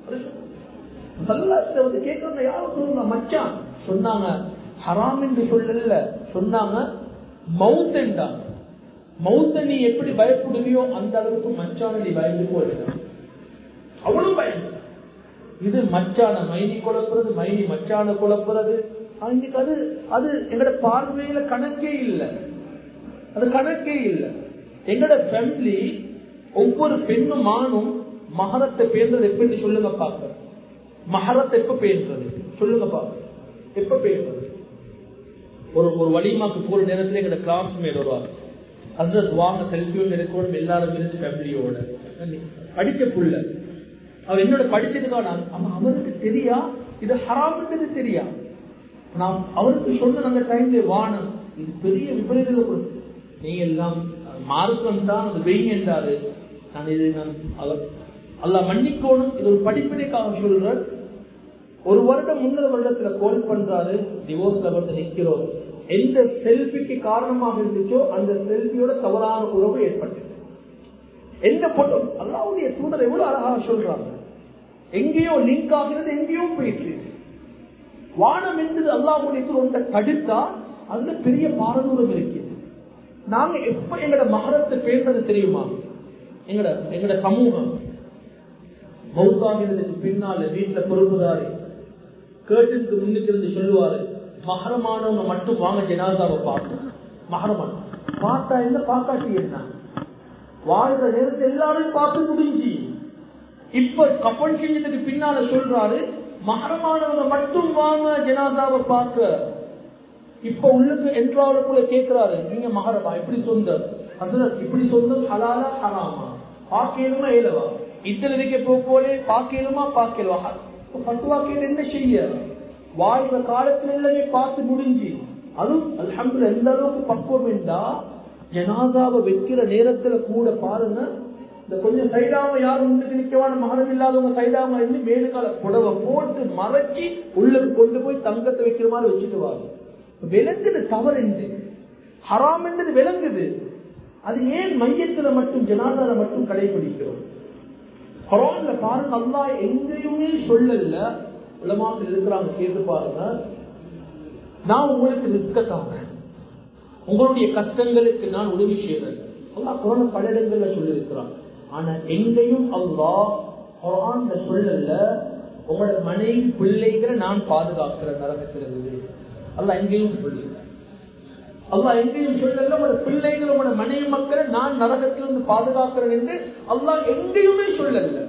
Speaker 1: வந்து கேட்கறவங்க யாரும் சொல்லுங்க மச்சான் சொன்னாங்க ஹராம் என்று சொல்லல சொன்னாங்க மவுத் என்றாங்க மவுத்த நீ எப்படி பயப்படுவியோ அந்த அளவுக்கு மச்சான நீ பயந்து போயிருக்க அவ்வளவு பயம் இது மச்சான மைனி குழப்புறது மைனி மச்சான குழப்புறது இன்னைக்கு அது அது எங்கட பார்வையில கணக்கே இல்லை அது கணக்கே இல்லை எங்கட ஃபேமிலி ஒவ்வொரு பெண்ணும் ஆணும் மகரத்தை பேர்ந்தது எப்படி சொல்லுங்க பாக்க மகரத்தை எப்ப பேசுறது சொல்லுங்க பாக்க எப்ப பேசுறது ஒரு ஒரு வலிமாக்கு போற நேரத்துல எங்கட கிளாஸ் மேல் வருவாங்க ஹசரத் வாங்க செல்ஃபியும் எடுக்கணும் எல்லாரும் இருந்து ஃபேமிலியோட படிச்ச புள்ள அவர் என்னோட படிச்சதுக்கான அவருக்கு தெரியா இது ஹராம்ன்றது தெரியா நான் அவருக்கு சொன்ன அந்த டைம்ல வானம் இது பெரிய விபரீதத்தை நீ எல்லாம் மார்க்கம் தான் அது வெயின் என்றாரு நான் இது நான் அல்ல மன்னிக்கோணும் இது ஒரு படிப்பினைக்காக சொல்றேன் ஒரு வருடம் முன்னூறு வருடத்துல கோல் பண்றாரு டிவோர்ஸ்ல வந்து நிக்கிறோம் எந்த செல்ஃபிக்கு காரணமாக இருந்துச்சோ அந்த செல்ஃபியோட தவறான உறவு ஏற்பட்டது எந்த பொண்ணு அல்லாவுடைய தூதர் எவ்வளவு அழகாக சொல்றாங்க எங்கேயோ லிங்க் ஆகிறது எங்கேயோ போயிட்டு வானம் என்பது அல்லாவுடைய ஒன்றை தடுத்தா அதுல பெரிய பாரதூரம் இருக்குது நாங்க எப்ப எங்கட மகரத்தை பேசுறது தெரியுமா எங்கட எங்கட சமூகம் மௌத்தாகிறதுக்கு பின்னால வீட்டுல பொறுப்புதாரி கேட்டுக்கு முன்னுக்கு இருந்து சொல்லுவாரு மகரமானவங்க மட்டும் வாங்க ஜனாதாவை பார்க்கும் மகரமான பார்த்தா என்ன பார்க்காட்டி என்ன வாழ்ற நேரத்தை எல்லாரும் பார்த்து முடிஞ்சு இப்ப கப்பல் செஞ்சதுக்கு பின்னால சொல்றாரு மகரமானவங்க மட்டும் வாங்க ஜனாதாவை பார்க்க இப்ப உள்ளது என்றாலுக்குள்ள கேட்கிறாரு நீங்க மகரமா எப்படி சொந்தம் அதுல இப்படி சொந்தம் ஹலாலா ஹராமா பாக்கலுமா ஏலவா இத்தனை வைக்க போலே பாக்கலுமா பாக்கலவா பத்துவா கேட்டு என்ன செய்ய வாழ்ற காலத்துல எல்லாமே பார்த்து முடிஞ்சு அதுவும் அல்ஹம்துல எந்த அளவுக்கு பக்குவம் என்றா ஜனாதாவை வைக்கிற நேரத்துல கூட பாருங்க இந்த கொஞ்சம் சைடாம யாரும் முன்னுக்கு நிக்கவான மகரம் இல்லாதவங்க சைடாம இருந்து மேலுக்கால புடவை போட்டு மறைச்சி உள்ளுக்கு கொண்டு போய் தங்கத்தை வைக்கிற மாதிரி வச்சுட்டு வாங்க விளங்குது தவறு என்று ஹராம் என்றது விளங்குது அது ஏன் மையத்துல மட்டும் ஜனாதார மட்டும் கடைபிடிக்கிறோம் குரான்ல பாருங்க அல்லா எங்கேயுமே சொல்லல உலமாக்கள் இருக்கிறாங்க கேட்டு பாருங்க நான் உங்களுக்கு நிற்கத்தாங்க உங்களுடைய கஷ்டங்களுக்கு நான் உதவி செய்யறேன் அல்லா குரான் பல இடங்கள்ல சொல்லி இருக்கிறான் ஆனா எங்கேயும் அல்லா குரான் சொல்லல உங்களோட மனைவி பிள்ளைகளை நான் பாதுகாக்கிறேன் நரகத்திலிருந்து அல்ல எங்கேயும் சொல்லல அல்லா எங்கேயும் சொல்லல உங்களோட பிள்ளைகள் உங்களோட மனைவி மக்களை நான் நரகத்திலிருந்து பாதுகாக்கிறேன் என்று அல்லா எங்கேயுமே சொல்லல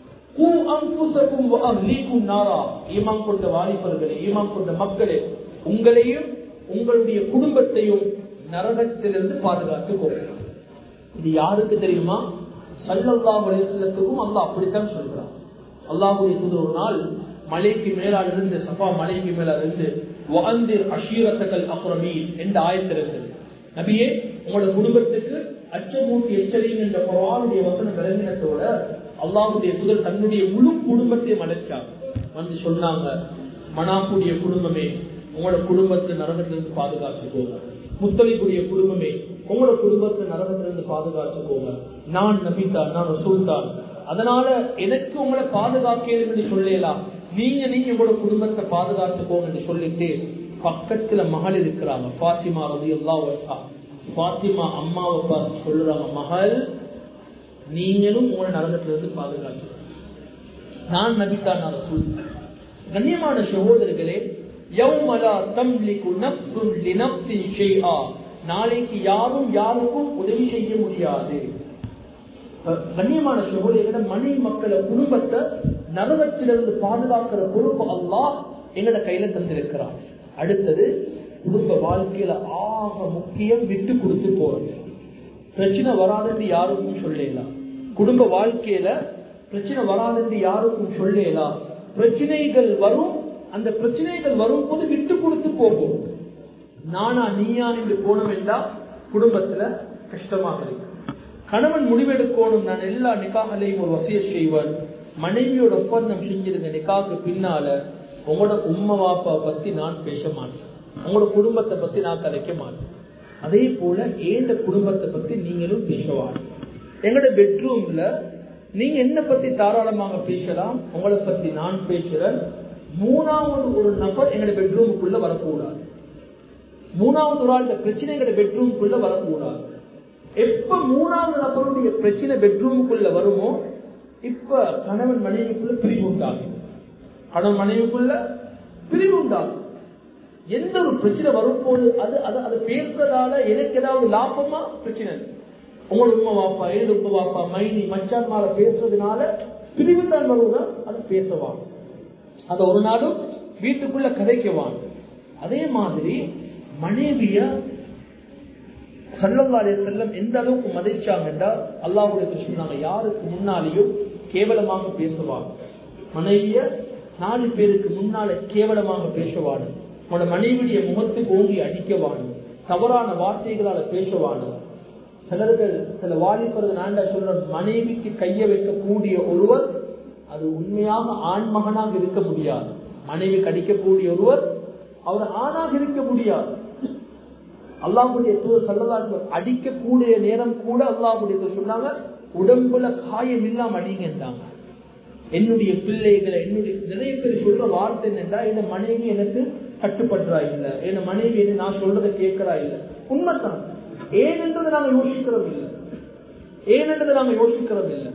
Speaker 1: ஈமான் கொண்ட வாலிபர்களே ஈமான் கொண்ட மக்களே உங்களையும் உங்களுடைய குடும்பத்தையும் நரகத்திலிருந்து பாதுகாத்துக்கோங்க இது யாருக்கு தெரியுமா சல்லல்லா வலைத்துக்கும் அல்லா அப்படித்தான் சொல்றான் அல்லாஹுடைய தூதர் ஒரு நாள் மலைக்கு மேலால் இருந்து சபா மலைக்கு மேலால் இருந்து வகந்திர் அஷீரத்தகள் அப்புறமீ என்ற ஆயத்திருந்தது நபியே உங்களோட குடும்பத்துக்கு அச்சமூட்டி எச்சரிக்கை என்ற குரானுடைய வசன விளங்கினத்தோட அல்லாஹுடைய தூதர் தன்னுடைய முழு குடும்பத்தையும் அழைச்சாங்க வந்து சொன்னாங்க மனாக்குடைய குடும்பமே உங்களோட குடும்பத்தை நரகத்திலிருந்து பாதுகாத்துக்கோங்க முத்தலிக்குரிய குடும்பமே உங்களோட குடும்பத்தை நரகத்திலிருந்து பாதுகாத்துக்கோங்க நான் நபிதா நான் ரசூல்தான் அதனால எனக்கு உங்களை பாதுகாக்கிறது என்று சொல்லலாம் நீங்க நீங்க உங்களோட குடும்பத்தை பாதுகாத்துக்கோங்க என்று சொல்லிட்டு பக்கத்துல மகள் இருக்கிறாங்க பாத்திமா ரவி எல்லா பாத்திமா அம்மாவை பார்த்து சொல்லுறாங்க மகள் நீங்களும் உங்களை நரகத்திலிருந்து பாதுகாத்து நான் நபித்தா நான் ரசூல் கண்ணியமான சகோதரர்களே யௌமலா தம்லிகு நஃப்சுன் லினஃப்சின் ஷைஆ நாளைக்கு யாரும் யாருக்கும் உதவி செய்ய முடியாது கண்ணியமான சகோதரிகள மனைவி மக்களை குடும்பத்தை நரகத்திலிருந்து பாதுகாக்கிற பொறுப்பு அல்லாஹ் எங்கட கையில தந்திருக்கிறார் அடுத்தது குடும்ப வாழ்க்கையில ஆக முக்கியம் விட்டு கொடுத்து போறது பிரச்சனை வராதுன்னு யாருக்கும் சொல்லலாம் குடும்ப வாழ்க்கையில பிரச்சனை வராதுன்னு யாருக்கும் சொல்லலாம் பிரச்சனைகள் வரும் அந்த பிரச்சனைகள் வரும்போது விட்டு கொடுத்து போகும் நானா நீயா என்று போனோம் என்றா குடும்பத்துல கஷ்டமாக இருக்கு கணவன் முடிவெடுக்கணும் நான் எல்லா நிக்காகலையும் ஒரு வசிய செய்வார் மனைவியோட ஒப்பந்தம் செஞ்சிருந்த நிக்காக்கு பின்னால உங்களோட உம்மா வாப்பா பத்தி நான் பேச மாட்டேன் உங்களோட குடும்பத்தை பத்தி நான் கதைக்க மாட்டேன் அதே போல ஏந்த குடும்பத்தை பத்தி நீங்களும் பேசவாங்க எங்களோட பெட்ரூம்ல நீங்க என்ன பத்தி தாராளமாக பேசலாம் உங்களை பத்தி நான் பேசுறேன் மூணாவது ஒரு நபர் எங்களோட பெட்ரூமுக்குள்ள வரக்கூடாது மூணாவது ஒரு ஆள் பிரச்சனை எங்களோட பெட்ரூமுக்குள்ள வரக்கூடாது எப்ப மூணாவது நபருடைய பிரச்சனை பெட்ரூமுக்குள்ள வருமோ இப்ப கணவன் மனைவிக்குள்ள பிரிவு உண்டாகும் கணவன் மனைவிக்குள்ள பிரிவு உண்டாகும் எந்த ஒரு பிரச்சனை வரும்போது அது அது அது பேசுறதால எனக்கு ஏதாவது லாபமா பிரச்சனை உங்களோட உண்மை வாப்பா ஏழு உப்பு வாப்பா மைனி மச்சான் மாற பேசுறதுனால பிரிவு தான் வருவதா அது பேசவான் அது ஒரு நாளும் வீட்டுக்குள்ள கதைக்குவான் அதே மாதிரி மனைவிய சல்லல்லாலே செல்லம் எந்த அளவுக்கு மதிச்சாங்கன்னா அல்லாஹுடைய சொன்னாங்க யாருக்கு முன்னாலேயும் கேவலமாக பேசுவாங்க மனைவிய நாலு பேருக்கு முன்னால கேவலமாக பேசுவானு உன்னோட மனைவியுடைய முகத்துக்கு ஓங்கி அடிக்கவானு தவறான வார்த்தைகளால பேசுவானு சிலர்கள் சில வாலிபர்கள் நான்டா சொல்ற மனைவிக்கு கைய வைக்கக்கூடிய ஒருவர் அது உண்மையாக ஆண்மகனாக இருக்க முடியாது மனைவி கடிக்கக்கூடிய ஒருவர் அவர் ஆணாக இருக்க முடியாது அல்லாஹுடைய தூர் சொல்லலாற்று அடிக்கக்கூடிய நேரம் கூட அல்லாஹுடைய சொன்னாங்க உடம்புல காயம் இல்லாம அடிங்கன்றாங்க என்னுடைய பிள்ளைகளை என்னுடைய நிறைய பேர் சொல்ற வார்த்தை என்னன்னா என்ன மனைவி எனக்கு கட்டுப்படுறா இல்ல என்ன மனைவி என்ன நான் சொல்றதை கேட்கிறா இல்ல உண்மைதான் ஏனென்றதை நாங்க யோசிக்கிறோம் இல்லை ஏனென்றதை நாங்க யோசிக்கிறோம் இல்லை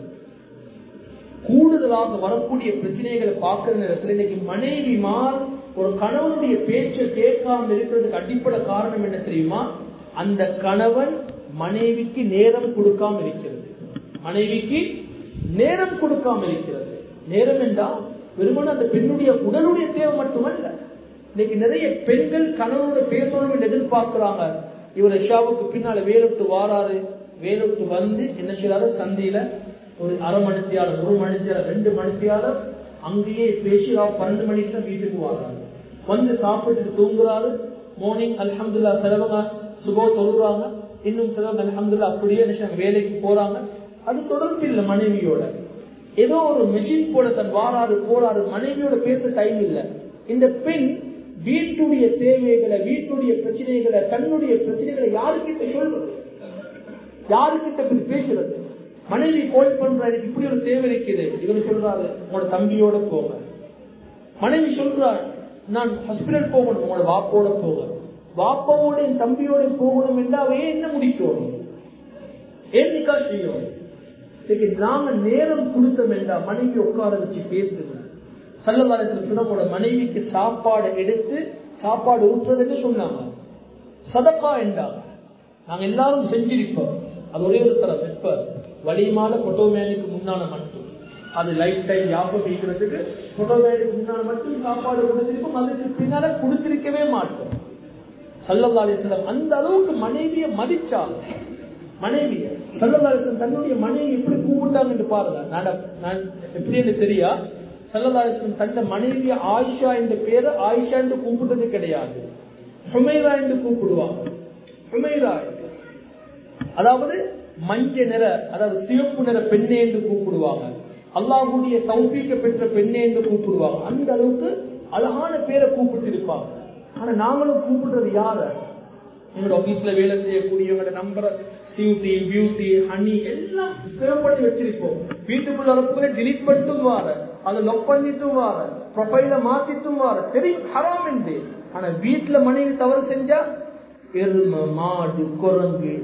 Speaker 1: கூடுதலாக வரக்கூடிய பிரச்சனைகளை பார்க்கிற நேரத்தில் இன்னைக்கு மனைவிமார் ஒரு கணவனுடைய பேச்சை கேட்காம இருக்கிறதுக்கு அடிப்படை காரணம் என்ன தெரியுமா அந்த கணவன் மனைவிக்கு நேரம் கொடுக்காம இருக்கிறது மனைவிக்கு நேரம் கொடுக்காம இருக்கிறது நேரம் என்றால் வெறுமனே அந்த பெண்ணுடைய உடலுடைய தேவை மட்டுமல்ல இன்னைக்கு நிறைய பெண்கள் கணவனோட பேசணும் என்று எதிர்பார்க்கிறாங்க இவர் ஷாவுக்கு பின்னால வேலொட்டு வாராரு வேலொட்டு வந்து என்ன செய்யறாரு சந்தியில ஒரு அரை மணித்தியாளர் ஒரு மணித்தியாளர் ரெண்டு மணித்தியாளர் அங்கேயே பேசி பன்னெண்டு மணிக்கு தான் வீட்டுக்கு வராங்க வந்து சாப்பிட்டு தூங்குறாரு மார்னிங் அலமதுல்லா சிலவங்க சுபோ தொழுறாங்க இன்னும் சிலவங்க அலமதுல்லா அப்படியே நினைச்சாங்க வேலைக்கு போறாங்க அது தொடர்பு இல்லை மனைவியோட ஏதோ ஒரு மெஷின் போல தன் வாராரு போறாரு மனைவியோட பேச டைம் இல்ல இந்த பெண் வீட்டுடைய தேவைகளை வீட்டுடைய பிரச்சனைகளை தன்னுடைய பிரச்சனைகளை யாருக்கிட்ட சொல்றது யாருக்கிட்ட போய் பேசுறது மனைவி கோல் பண்ற எனக்கு இப்படி ஒரு தேவை இருக்குது இவர் சொல்றாரு உங்களோட தம்பியோட போங்க மனைவி சொல்றார் நான் ஹாஸ்பிட்டல் போகணும் உங்களோட வாப்போட போக வாப்பாவோட என் தம்பியோட போகணும் என்றாவே என்ன முடிக்கணும் ஏன் நிக்கா செய்யணும் நாங்க நேரம் கொடுத்தோம் என்றா மனைவி உட்கார வச்சு பேசுங்க சல்லதாரத்தில் சுனமோட மனைவிக்கு சாப்பாடு எடுத்து சாப்பாடு ஊற்றுறதுன்னு சொன்னாங்க சதப்பா என்றாங்க நாங்க எல்லாரும் செஞ்சிருப்போம் அது ஒரே ஒரு தரம் இப்ப வலிமால பொட்டோமேனுக்கு முன்னால மட்டும் அது லைஃப் டைம் ஞாபகம் வைக்கிறதுக்கு பொட்டோமேனுக்கு முன்னால மட்டும் சாப்பாடு கொடுத்திருப்போம் அதுக்கு பின்னால கொடுத்திருக்கவே மாட்டோம் சல்லல்லாசலம் அந்த அளவுக்கு மனைவியை மதிச்சாங்க மனைவிய சல்லல்லாசலம் தன்னுடைய மனைவி எப்படி கூப்பிட்டாங்க என்று பாருங்க நான் எப்படி என்று தெரியா சல்லல்லாசலம் தன்னை மனைவிய ஆயிஷா என்ற பேரை ஆயிஷா என்று கூப்பிட்டது கிடையாது ஹுமைரா என்று கூப்பிடுவாங்க ஹுமைரா அதாவது மஞ்ச நிற அதாவது சிவப்பு நிற பெண்ணே என்று கூப்பிடுவாங்க அல்லாஹுடைய தௌபிக்க பெற்ற பெண்ணே என்று கூப்பிடுவாங்க அந்த அளவுக்கு அழகான பேரை கூப்பிட்டு இருப்பாங்க ஆனா நாங்களும் கூப்பிடுறது யார எங்களோட ஆபீஸ்ல வேலை செய்யக்கூடியவங்களோட நம்பரை சியூட்டி பியூட்டி ஹனி எல்லாம் சேவ் வச்சிருப்போம் வீட்டுக்குள்ள வரப்புல டிலீட் பண்ணிட்டும் வார அதை லொக் பண்ணிட்டும் வார ப்ரொஃபைல மாத்திட்டும் வார தெரியும் ஹராம் என்று ஆனா வீட்டுல மனைவி தவறு செஞ்சா எருமை மாடு குரங்கு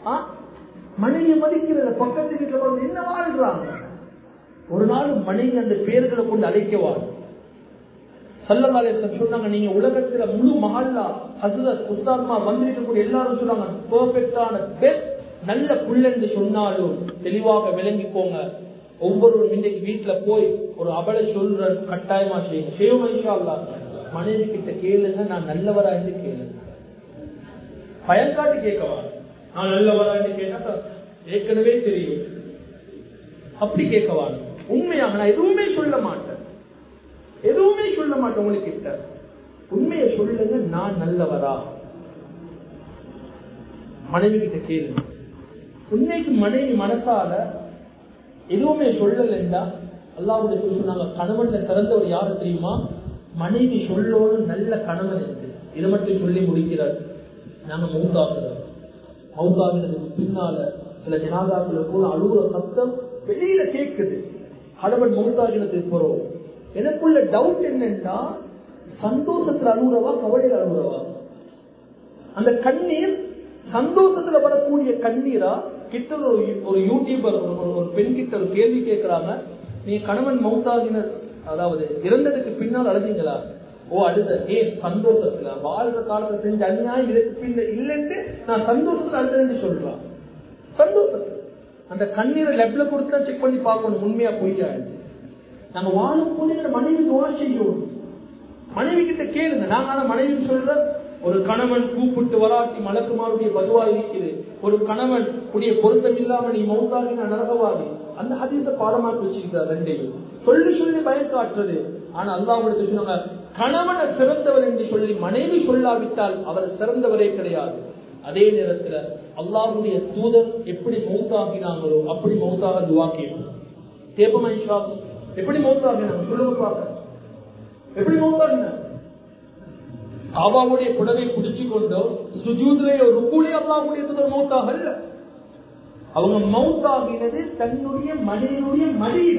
Speaker 1: மனைவி மதிக்கிறத பக்கத்து வீட்டுல வந்து என்ன வாழ்றாங்க ஒரு நாள் மனைவி அந்த பேர்களை கொண்டு அழைக்கவாள் சல்லல்லாலே சொன்னாங்க நீங்க உலகத்துல முழு மஹல்லா ஹசரத் உஸ்தாத்மா வந்திருக்கக்கூடிய எல்லாரும் சொன்னாங்க பெர்ஃபெக்டான பெஸ்ட் நல்ல புள்ளென்று சொன்னாலும் தெளிவாக விளங்கிக்கோங்க ஒவ்வொரு இன்னைக்கு வீட்டுல போய் ஒரு அவளை சொல்ற கட்டாயமா செய்யுங்க செய்வோம் இன்ஷா அல்லாஹ் மனைவி கிட்ட கேளுங்க நான் நல்லவரா என்று கேளுங்க பயன்காட்டு கேட்கவா நான் நல்லவரா என்று கேட்டா ஏற்கனவே தெரியும் அப்படி கேட்கவா உண்மையாக நான் எதுவுமே சொல்ல மாட்டேன் எதுவுமே சொல்ல மாட்டேன் உங்களுக்கு கிட்ட உண்மையை சொல்லுங்க நான் நல்லவரா மனைவி கிட்ட கேளுங்க உண்மைக்கு மனைவி மனசால எதுவுமே சொல்லலைண்டா அல்லாவுடைய சொன்னாங்க கணவன்ல சிறந்தவர் யாரு தெரியுமா மனைவி சொல்லோடு நல்ல கணவன் இருக்கு இதை மட்டும் சொல்லி முடிக்கிறார் நாங்க மௌத்தாக்குறோம் மௌத்தாவினதுக்கு பின்னால சில ஜனாதாக்களை போல அழுகுற சத்தம் வெளியில கேட்குது கணவன் மௌத்தாகினதுக்கு போறோம் எனக்குள்ள டவுட் என்னன்னா சந்தோஷத்துல அழுகுறவா கவலையில அழுகுறவா அந்த கண்ணீர் சந்தோஷத்துல வரக்கூடிய கண்ணீரா கிட்ட ஒரு ஒரு யூடியூபர் ஒரு ஒரு பெண் கிட்ட ஒரு கேள்வி கேட்கிறாங்க நீ கணவன் மௌத்தாகின அதாவது இறந்ததுக்கு பின்னால் அழுதீங்களா ஓ அழுத ஏன் சந்தோஷத்துல வாழ்ற காலத்துல செஞ்ச அநியாயம் இதுக்கு பின்ன இல்லைன்னு நான் சந்தோஷத்துல அழுதுன்னு சொல்றான் சந்தோஷத்துல அந்த கண்ணீரை லெப்ல கொடுத்தா செக் பண்ணி பார்க்கணும் உண்மையா பொய்யா நம்ம வாழும் போது மனைவி துவா செய்யணும் மனைவி கிட்ட கேளுங்க நாங்க ஆனா மனைவி சொல்ற ஒரு கணவன் கூப்பிட்டு வராட்டி மலக்குமாருடைய பதுவா இருக்குது ஒரு கணவன் உடைய பொருத்தம் இல்லாம நீ மௌத்தாகின நரகவாதி அந்த ஹதீச பாடமாக்கி வச்சிருக்கார் ரெண்டையும் சொல்லி சொல்லி பயம் காட்டுறது ஆனா அல்லாஹ் சொன்னாங்க கணவனை சிறந்தவர் என்று சொல்லி மனைவி சொல்லாவிட்டால் அவர் சிறந்தவரே கிடையாது அதே நேரத்துல அல்லாஹுடைய தூதர் எப்படி மௌத்தாகினாங்களோ அப்படி மௌத்தாக துவா கேட்கும் கேட்போமா இன்ஷா எப்படி மௌத்தாகினாங்க சொல்லுங்க பார்க்க எப்படி மௌத்தாகினாங்க அவாவுடைய புடவை பிடிச்சு கொண்டோ சுஜூதுல ஒரு ருக்குலே அல்லாவுடைய தூதர் மௌத்தாக இல்ல அவங்க மௌத்தாகினது தன்னுடைய மனைவியுடைய மடியில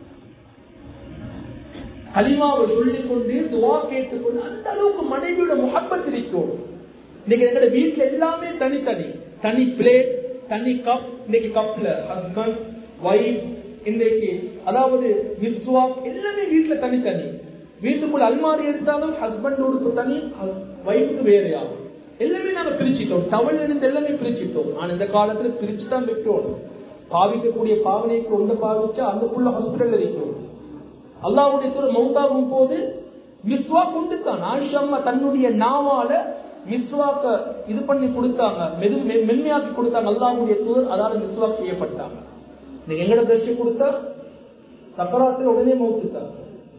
Speaker 1: கலிமாவை சொல்லிக் கொண்டு துவா கேட்டுக்கொண்டு அந்த அளவுக்கு மனைவியோட முகப்பத் இருக்கும் இன்னைக்கு எங்களோட வீட்டுல எல்லாமே தனித்தனி தனி பிளேட் தனி கப் இன்னைக்கு கப்ல ஹஸ்பண்ட் ஒய்ஃப் இன்னைக்கு அதாவது விஸ்வாக் எல்லாமே வீட்டுல தனித்தனி வீட்டுக்குள்ள அல்மாரி எடுத்தாலும் ஹஸ்பண்ட் உடுப்பு தனி ஒய்ஃபுக்கு வேறையா எல்லாமே நாங்க பிரிச்சுட்டோம் டவல் இருந்து எல்லாமே பிரிச்சுட்டோம் ஆனா இந்த காலத்துல பிரிச்சு தான் விட்டோம் பாவிக்கக்கூடிய பாவனைக்கு ஒன்று பாவிச்சா அந்த புள்ள ஹாஸ்பிட்டல் இருக்கும் அல்லாவுடைய தூரம் மௌத்தாகும் போது மிஸ்வா கொண்டு தான் ஆயிஷா அம்மா தன்னுடைய நாவால மிஸ்வாக்க இது பண்ணி கொடுத்தாங்க மெது மென்மையாக்கி கொடுத்தாங்க அல்லாவுடைய தூதர் அதால மிஸ்வாக் செய்யப்பட்டாங்க நீங்க எங்கட தரிசி கொடுத்தா சக்கராத்தில் உடனே மௌத்துட்டாங்க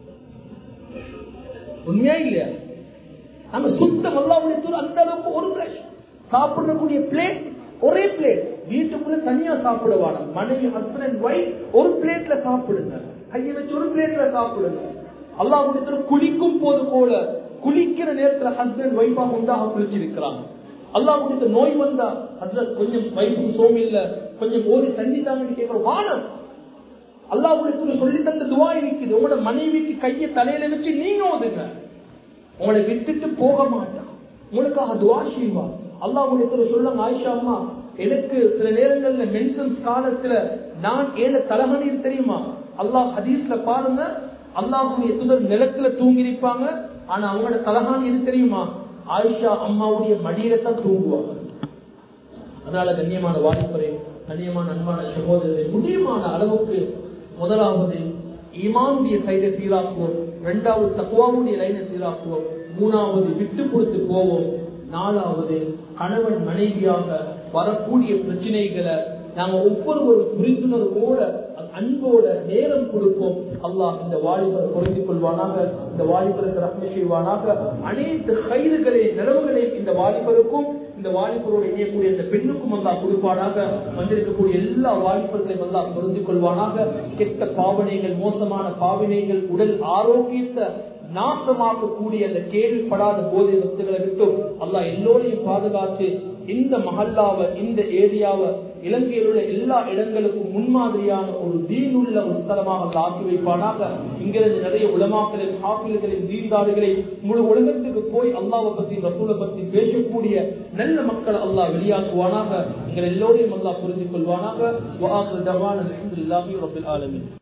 Speaker 1: உண்மையா இல்லையா நம்ம சுத்தம் அல்லாவுடைய தூர் அந்த அளவுக்கு ஒரு பிரஷ் சாப்பிடக்கூடிய பிளேட் ஒரே பிளேட் வீட்டுக்குள்ள தனியா சாப்பிட வேணும் மனைவி ஹஸ்பண்ட் அண்ட் ஒய்ஃப் ஒரு பிளேட்ல சாப்பிடுங்க கையை வச்சு ஒரு பிளேட்ல சாப்பிடுங்க அல்லாவுடைய தூர் குளிக்கும் போது போல குளிக்கிற நேரத்துல ஹஸ்பண்ட் ஒய்ஃபா உண்டாக குளிச்சிருக்கிறாங்க அல்லாவுடைய நோய் வந்தா அதுல கொஞ்சம் வயிற்று சோமி இல்ல கொஞ்சம் ஓதி தண்ணி தாங்கன்னு கேட்கிற வானம் அல்லாவுடைய சொல்லி தந்த துவா இருக்குது உங்களோட மனைவிக்கு கையை தலையில வச்சு நீங்க ஓதுங்க உங்களை விட்டுட்டு போக மாட்டான் உங்களுக்காக துவா செய்வா அல்லாவுடைய சொல்லுங்க ஆயிஷா அம்மா எனக்கு சில நேரங்கள்ல மென்சன்ஸ் காலத்துல நான் ஏழு தலகணீர் தெரியுமா அல்லாஹ் ஹதீஸ்ல பாருங்க அல்லாஹுடைய துதர் நிலத்துல தூங்கி இருப்பாங்க ஆனா அவங்களோட தலகாணி எது தெரியுமா ஆயிஷா அம்மாவுடைய மடியில தான் தூங்குவாங்க அதனால கண்ணியமான வாய்ப்பறை கண்ணியமான அன்பான சகோதரரை முடியுமான அளவுக்கு முதலாவது ஈமானுடைய சைடை சீராக்குவோம் இரண்டாவது தக்குவாவுடைய லைனை சீராக்குவோம் மூணாவது விட்டு கொடுத்து போவோம் நாலாவது கணவன் மனைவியாக வரக்கூடிய பிரச்சனைகளை நாங்க ஒவ்வொருவரும் புரிந்துணர்வோட அன்போட நேரம் கொடுப்போம் அல்லாஹ் இந்த வாலிபரை குறைந்து கொள்வானாக இந்த வாலிபருக்கு ரத்ன செய்வானாக அனைத்து கயிறுகளை நிலவுகளை இந்த வாலிபருக்கும் இந்த வாலிபரோடு இணையக்கூடிய இந்த பெண்ணுக்கும் அல்லா கொடுப்பானாக வந்திருக்கக்கூடிய எல்லா வாலிபர்களையும் அல்லா பொருந்தி கொள்வானாக கெட்ட பாவனைகள் மோசமான பாவனைகள் உடல் ஆரோக்கியத்தை நாசமாக்கக்கூடிய அந்த கேள்விப்படாத போதை வஸ்துகளை விட்டும் அல்லா எல்லோரையும் பாதுகாத்து இந்த மஹல்லாவை இந்த ஏரியாவை இலங்கையில் உள்ள எல்லா இடங்களுக்கும் முன்மாதிரியான ஒரு தீனுள்ள ஒரு ஸ்தலமாக ஆக்கி வைப்பானாக இங்கிருந்து நிறைய உலமாக்களையும் ஹாஃபில்களையும் தீன்தாடுகளையும் முழு உலகத்துக்கு போய் அல்லாவை பத்தி ரசூலை பத்தி பேசக்கூடிய நல்ல மக்கள் அல்லாஹ் வெளியாக்குவானாக எங்கள் எல்லோரையும் அல்லாஹ் புரிந்து கொள்வானாக